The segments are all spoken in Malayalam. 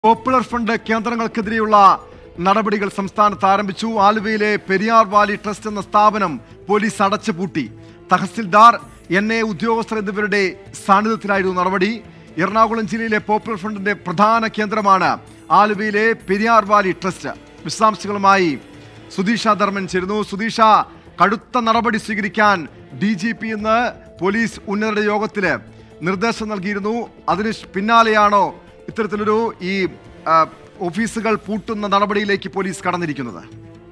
പോപ്പുലർ ഫ്രണ്ട് കേന്ദ്രങ്ങൾക്കെതിരെയുള്ള നടപടികൾ സംസ്ഥാനത്ത് ആരംഭിച്ചു ആലുവയിലെ പെരിയാർ വാലി ട്രസ്റ്റ് എന്ന സ്ഥാപനം പോലീസ് അടച്ചുപൂട്ടി തഹസിൽദാർ എൻ എ ഉദ്യോഗസ്ഥർ എന്നിവരുടെ സാന്നിധ്യത്തിലായിരുന്നു നടപടി എറണാകുളം ജില്ലയിലെ പോപ്പുലർ ഫ്രണ്ടിന്റെ പ്രധാന കേന്ദ്രമാണ് ആലുവയിലെ പെരിയാർ വാലി ട്രസ്റ്റ് വിശദാംശങ്ങളുമായി സുധീഷ ധർമ്മൻ ചേരുന്നു സുധീഷ കടുത്ത നടപടി സ്വീകരിക്കാൻ ഡി ജി പി ഇന്ന് പോലീസ് ഉന്നതരുടെ യോഗത്തില് നിർദ്ദേശം നൽകിയിരുന്നു അതിന് പിന്നാലെയാണോ ഇത്തരത്തിലൊരു ഈ ആ, ഓഫീസുകൾ പൂട്ടുന്ന നടപടിയിലേക്ക് പോലീസ് കടന്നിരിക്കുന്നത്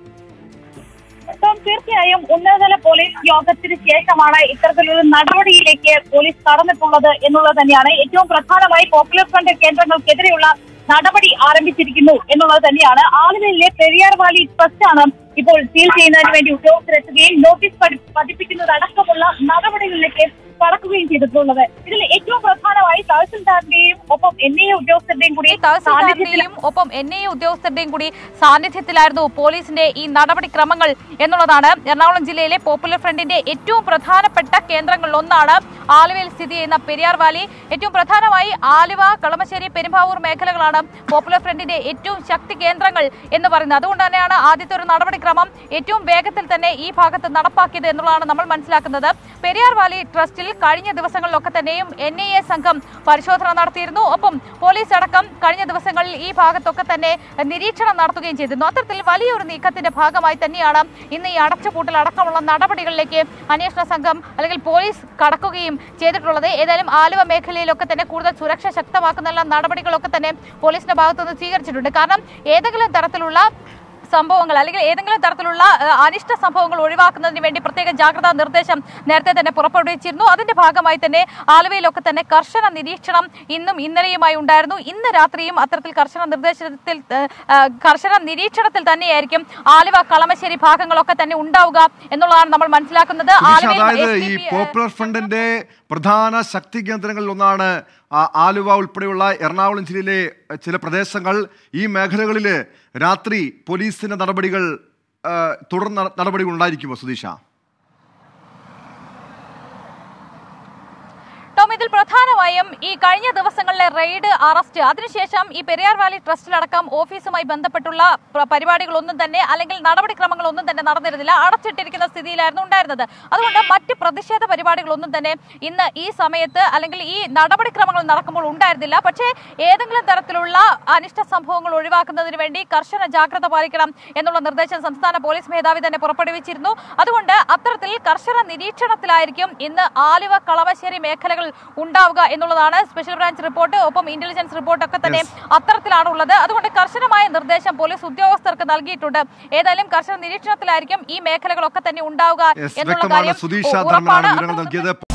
ടോം, തീർച്ചയായും ഉന്നതതല പോലീസ് യോഗത്തിന് ശേഷമാണ് ഇത്തരത്തിലൊരു നടപടിയിലേക്ക് പോലീസ് കടന്നിട്ടുള്ളത് എന്നുള്ളത് തന്നെയാണ് ഏറ്റവും പ്രധാനമായി പോപ്പുലർ ഫ്രണ്ട് കേന്ദ്രങ്ങൾക്കെതിരെയുള്ള നടപടി ആരംഭിച്ചിരിക്കുന്നു എന്നുള്ളത് തന്നെയാണ് ആലുവയിലെ പെരിയാർ വാലി ട്രസ്റ്റ് ആണ് ഇപ്പോൾ സീൽ ചെയ്യുന്നതിന് വേണ്ടി ഉദ്യോഗസ്ഥരെത്തുകയും നോട്ടീസ് പതി- പതിപ്പിക്കുന്നതടക്കമുള്ള നടപടികളിലേക്ക് കടക്കുകയും ചെയ്തിട്ടുള്ളത് ഇതിൽ ഏറ്റവും പ്രധാനമായി തഹസിൽദാറിന്റെയും ഒപ്പം എൻ ഐ ഉദ്യോഗസ്ഥരുടെയും കൂടി ഈ തഹസിൽദാറിന്റെയും ഒപ്പം എൻ ഐ ഉദ്യോഗസ്ഥരുടെയും കൂടി സാന്നിധ്യത്തിലായിരുന്നു പോലീസിന്റെ ഈ നടപടിക്രമങ്ങൾ എന്നുള്ളതാണ് എറണാകുളം ജില്ലയിലെ പോപ്പുലർ ഫ്രണ്ടിന്റെ ഏറ്റവും പ്രധാനപ്പെട്ട കേന്ദ്രങ്ങളിൽ ഒന്നാണ് ആലുവയിൽ സ്ഥിതി ചെയ്യുന്ന പെരിയാർ വാലി ഏറ്റവും പ്രധാനമായി ആലുവ കളമശ്ശേരി പെരുമ്പാവൂർ മേഖലകളാണ് പോപ്പുലർ ഫ്രണ്ടിന്റെ ഏറ്റവും ശക്തി കേന്ദ്രങ്ങൾ എന്ന് പറയുന്നത് അതുകൊണ്ട് തന്നെയാണ് ആദ്യത്തെ ഒരു നടപടിക്രമം ഏറ്റവും വേഗത്തിൽ തന്നെ ഈ ഭാഗത്ത് നടപ്പാക്കിയത് എന്നുള്ളതാണ് നമ്മൾ മനസ്സിലാക്കുന്നത് പെരിയാർ വാലി ട്രസ്റ്റിൽ കഴിഞ്ഞ ദിവസങ്ങളിലൊക്കെ തന്നെയും എൻ ഐ എ സംഘം പരിശോധന നടത്തിയിരുന്നു ഒപ്പം പോലീസ് അടക്കം കഴിഞ്ഞ ദിവസങ്ങളിൽ ഈ ഭാഗത്തൊക്കെ തന്നെ നിരീക്ഷണം നടത്തുകയും ചെയ്തിരുന്നു അത്തരത്തിൽ വലിയൊരു നീക്കത്തിന്റെ ഭാഗമായി തന്നെയാണ് ഇന്ന് ഈ അടച്ചുപൂട്ടൽ അടക്കമുള്ള നടപടികളിലേക്ക് അന്വേഷണ സംഘം അല്ലെങ്കിൽ പോലീസ് കടക്കുകയും ചെയ്തിട്ടുള്ളത് ഏതായാലും ആലുവ മേഖലയിലൊക്കെ തന്നെ കൂടുതൽ സുരക്ഷ ശക്തമാക്കുന്ന നടപടികളൊക്കെ തന്നെ പോലീസിന്റെ ഭാഗത്തുനിന്ന് സ്വീകരിച്ചിട്ടുണ്ട് കാരണം ഏതെങ്കിലും തരത്തിലുള്ള സംഭവങ്ങൾ അല്ലെങ്കിൽ ഏതെങ്കിലും തരത്തിലുള്ള ഏഹ്, അനിഷ്ട സംഭവങ്ങൾ ഒഴിവാക്കുന്നതിന് വേണ്ടി പ്രത്യേക ജാഗ്രതാ നിർദ്ദേശം നേരത്തെ തന്നെ പുറപ്പെടുവിച്ചിരുന്നു അതിന്റെ ഭാഗമായി തന്നെ ആലുവയിലൊക്കെ തന്നെ കർശന നിരീക്ഷണം ഇന്നും ഇന്നലെയുമായി ഉണ്ടായിരുന്നു ഇന്ന് രാത്രിയും അത്തരത്തിൽ കർശന നിർദ്ദേശത്തിൽ ഏഹ്, ഏഹ്, കർശന നിരീക്ഷണത്തിൽ തന്നെയായിരിക്കും ആലുവ കളമശ്ശേരി ഭാഗങ്ങളൊക്കെ തന്നെ ഉണ്ടാവുക എന്നുള്ളതാണ് നമ്മൾ മനസ്സിലാക്കുന്നത് സുധീഷ, ആലുവയിൽ അതായത് ഈ SDPI, ഏഹ്, പോപ്പുലർ ഫ്രണ്ടിന്റെ പ്രധാന ശക്തി കേന്ദ്രങ്ങളിൽ ഒന്നാണ് ആ, ആലുവ ഉൾപ്പെടെയുള്ള എറണാകുളം ജില്ലയിലെ എ, ചില പ്രദേശങ്ങൾ ഈ മേഖലകളിൽ രാത്രി പോലീസിന്റെ നടപടികൾ ആ, തുടർ നട- നടപടികൾ ഉണ്ടായിരിക്കുമോ സുധീഷ ടോം ഇതിൽ പ്രധാനമായും ഈ കഴിഞ്ഞ ദിവസങ്ങളിലെ റെയ്ഡ് അറസ്റ്റ് അതിനുശേഷം ഈ പെരിയാർ വാലി ട്രസ്റ്റിലടക്കം ഓഫീസുമായി ബന്ധപ്പെട്ടുള്ള പ്ര- പരിപാടികളൊന്നും തന്നെ അല്ലെങ്കിൽ നടപടിക്രമങ്ങളൊന്നും തന്നെ നടന്നിരുന്നില്ല അടച്ചിട്ടിരിക്കുന്ന സ്ഥിതിയിലായിരുന്നു ഉണ്ടായിരുന്നത് അതുകൊണ്ട് മറ്റ് പ്രതിഷേധ പരിപാടികളൊന്നും തന്നെ ഇന്ന് ഈ സമയത്ത് അല്ലെങ്കിൽ ഈ നടപടിക്രമങ്ങൾ നടക്കുമ്പോൾ ഉണ്ടായിരുന്നില്ല പക്ഷേ ഏതെങ്കിലും തരത്തിലുള്ള അനിഷ്ട സംഭവങ്ങൾ ഒഴിവാക്കുന്നതിന് വേണ്ടി കർശന ജാഗ്രത പാലിക്കണം എന്നുള്ള നിർദ്ദേശം സംസ്ഥാന പോലീസ് മേധാവി തന്നെ പുറപ്പെടുവിച്ചിരുന്നു അതുകൊണ്ട് അത്തരത്തിൽ കർശന നിരീക്ഷണത്തിലായിരിക്കും ഇന്ന് ആലുവ കളമശ്ശേരി മേഖലകൾ ഉണ്ടാവുക എന്നുള്ളതാണ് സ്പെഷ്യൽ ബ്രാഞ്ച് റിപ്പോർട്ട് ഒപ്പം ഇന്റലിജൻസ് റിപ്പോർട്ട് ഒക്കെ തന്നെ അത്തരത്തിലാണ് ഉള്ളത് അതുകൊണ്ട് കർശനമായ നിർദ്ദേശം പോലീസ് ഉദ്യോഗസ്ഥർക്ക് നൽകിയിട്ടുണ്ട് ഏതായാലും കർശന നിരീക്ഷണത്തിലായിരിക്കും ഈ മേഖലകളൊക്കെ തന്നെ ഉണ്ടാവുക Yes, എന്നുള്ള വ്യക്തമാണ് കാര്യം സുധീഷ ഉറപ്പാണ് ധർമ്മനാണ് വിവരങ്ങൾ അത്തരത്തിൽ നൽകിയത്